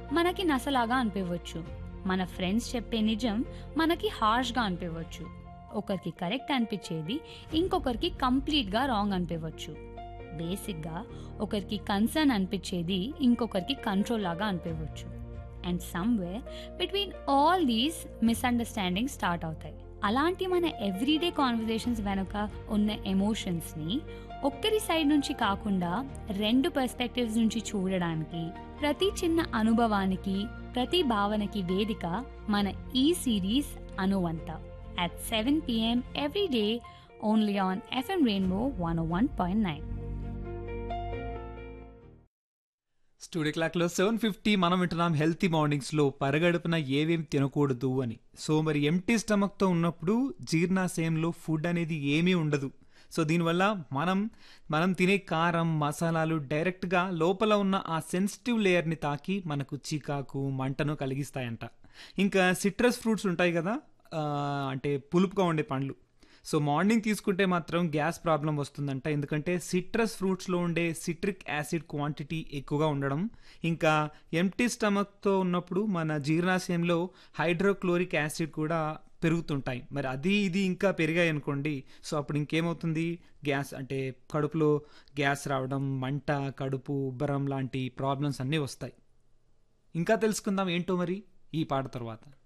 మనకి నసలాగా అనిపించవచ్చు మన ఫ్రెండ్స్ చెప్పే నిజం మనకి హార్ష్గా అనిపించవచ్చు ఒకరికి కరెక్ట్ అనిపించేది ఇంకొకరికి కంప్లీట్గా రాంగ్ అనిపించవచ్చు బేసిక్గా ఒకరికి కన్సర్న్ అనిపించేది ఇంకొకరికి కంట్రోల్ లాగా అనిపించవచ్చు and somewhere between all these misunderstanding start అవుతాయి అలాంటి మన ఎవ్రీడే కాన్వర్జేషన్స్ వెనుక ఉన్న ఎమోషన్స్ని ఒక్కరి సైడ్ నుంచి కాకుండా రెండు పర్స్పెక్టివ్స్ నుంచి చూడడానికి ప్రతి చిన్న అనుభవానికి ప్రతి భావనకి వేదిక మన ఈ సిరీస్ అనువంత at seven PM every day only on FM rainbow one one point nine studio క్లాక్లో సెవెన్ ఫిఫ్టీ మనం వింటున్నాం హెల్తీ మార్నింగ్స్లో పరగడుపున ఏవేం తినకూడదు అని సో మరి ఎంటీ స్టమక్తో ఉన్నప్పుడు జీర్ణాశయంలో ఫుడ్ అనేది ఏమీ ఉండదు సో దీనివల్ల మనం మనం తినే కారం మసాలాలు డైరెక్ట్గా లోపల ఉన్న ఆ సెన్సిటివ్ లేయర్ని తాకి మనకు చికాకు మంటను కలిగిస్తాయంట ఇంకా సిట్రస్ ఫ్రూట్స్ ఉంటాయి కదా ఆ, అంటే పులుపుగా ఉండే పండ్లు సో మార్నింగ్ తీసుకుంటే మాత్రం గ్యాస్ ప్రాబ్లం వస్తుందంట ఎందుకంటే సిట్రస్ ఫ్రూట్స్లో ఉండే సిట్రిక్ యాసిడ్ క్వాంటిటీ ఎక్కువగా ఉండడం ఇంకా ఎంటీ స్టమక్తో ఉన్నప్పుడు మన జీర్ణాశయంలో హైడ్రోక్లోరిక్ యాసిడ్ కూడా పెరుగుతుంటాయి మరి అది ఇది ఇంకా పెరిగాయి అనుకోండి సో అప్పుడు ఇంకేమవుతుంది గ్యాస్ అంటే కడుపులో గ్యాస్ రావడం మంట కడుపు ఉబ్బరం లాంటి ప్రాబ్లమ్స్ అన్నీ వస్తాయి ఇంకా తెలుసుకుందాం ఏంటో మరి ఈ పాట తర్వాత